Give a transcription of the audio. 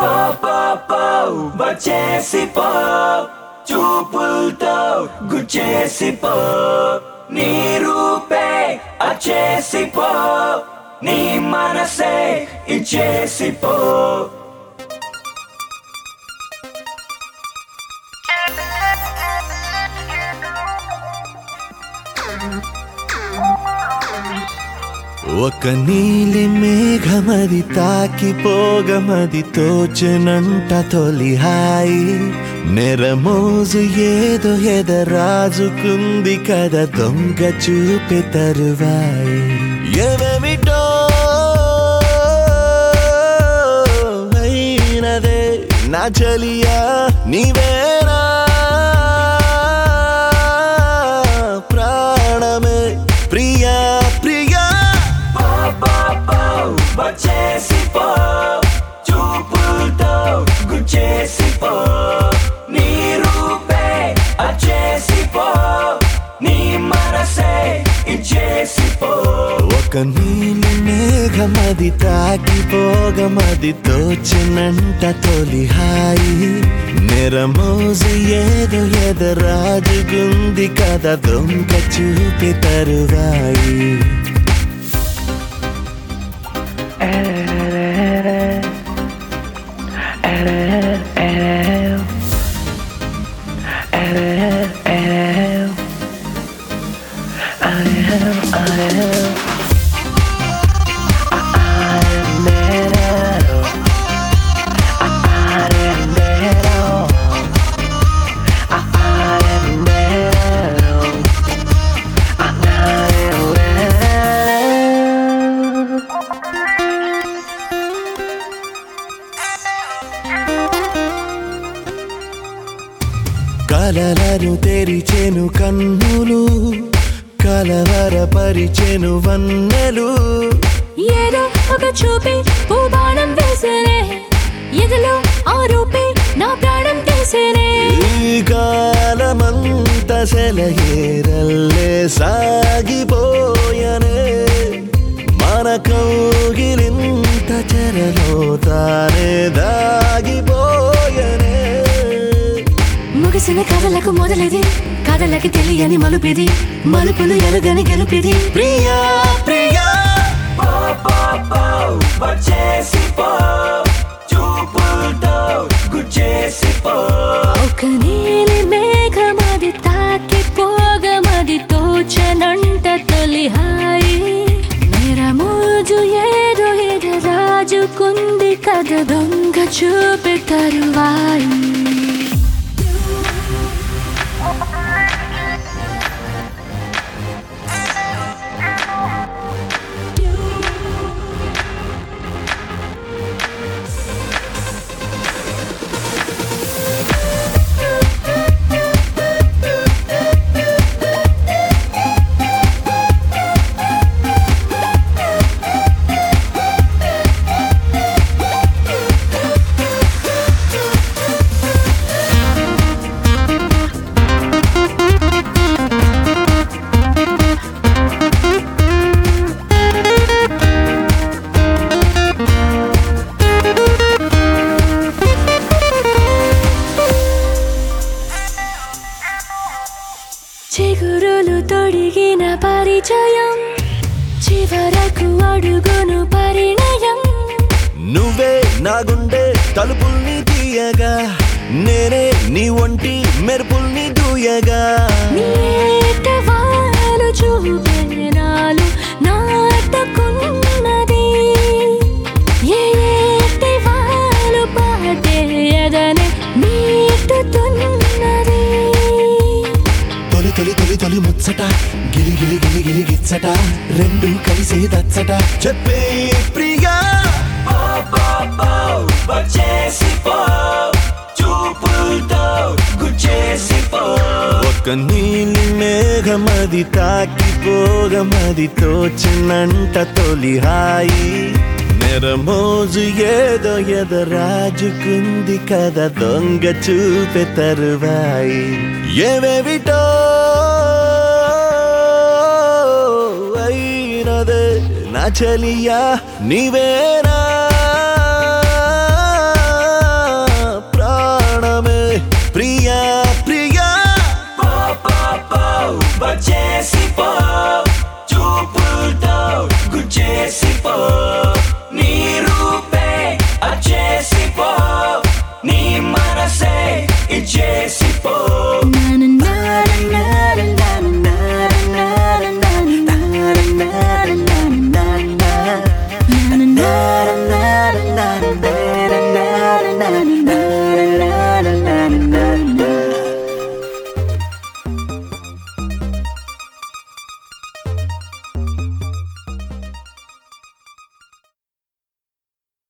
పో పో పో వచ్చేసి పో చూపులతో గుచ్చేసి పో నీ రూపే అచేసి పో నీ మనసే ఇచ్చేసి పో ఒక నీలి మేఘమది తాకిపోగమది తోచనంట తొలి హాయి నెరమోజు ఏదో ఎదరాజుకుంది కదా దొంగ చూపే తరువాయి ఏమేమిటో అయినదే నా చలియా నీవేనా ప్రాణమే ప్రియా ప్రియా పో పో పో వచ్చేసి పో చూపులతో గుచ్చేసి పో నీ రూపే అచేసి పో నీ మనసే ఇచ్చేసి పో ఒక నీలి మేఘమది తాకిపోగమది తోచినంట తొలి హాయి నెరమోజు ఏదో ఎదరాజుగుంది కదా దొంగ చూపి తరువాయి కలలను తెరిచెను కన్నులు కలవరపరిచెను వన్నెలు ఏదో ఒక చూపి పూబాణం వేసేనే ఎదలో ఆ రూపే నా ప్రాణం తీసేనే ఈ కాలమంత సెలయేరల్లే సాగిపోయనే మన కౌగిలింత చెరలో తానే దాగిపోయనే ముగిసిన కథలకు మొదలది కథలకి తెలియని మలుపిది మలుపులు ఎరుగని గెలుపిది ప్రియా ప్రియా పో పో పో వచ్చేసి పో చూపులతో గుచ్చేసి పో ఒక నీలి మేఘమది తాకి పోగమది తోచనంట తొలి హాయి నిరమోజు ఏదో ఎద రాజుకుంది కథ దొంగ చూపి తరువాయి చిగురులు తొడిగిన పరిచయం చివరకు అడుగును పరిణయం నువ్వే నా గుండె తలుపుల్ని తీయగా నేనే నీ ఒంటి మెరుపుల్ని దూయగా నీట వాలు చూపెనాలు నాటకున్నది ఏ ఏటి వాలు పాటే ఎదనే మీటుతున్నది తొలి తొలి తొలి తొలి ముచ్చట గిలి గిలి గిలి గిలి గిచ్చట రెండు కలిసి దచ్చట చెప్పే ప్రియా పో పో పో వచ్చేసి పో చూపులతో గుచ్చేసి పో ఒక నీలి మేఘమది తాకిపోగమది తోచినంట తొలి హాయి నెరమోజు ఏదో ఎదరాజుకుంది కదా దొంగ చూపే తరువాయి ఏవేవిటో అయినదే నా చలియా నీవేనా గుచ్చేసిపో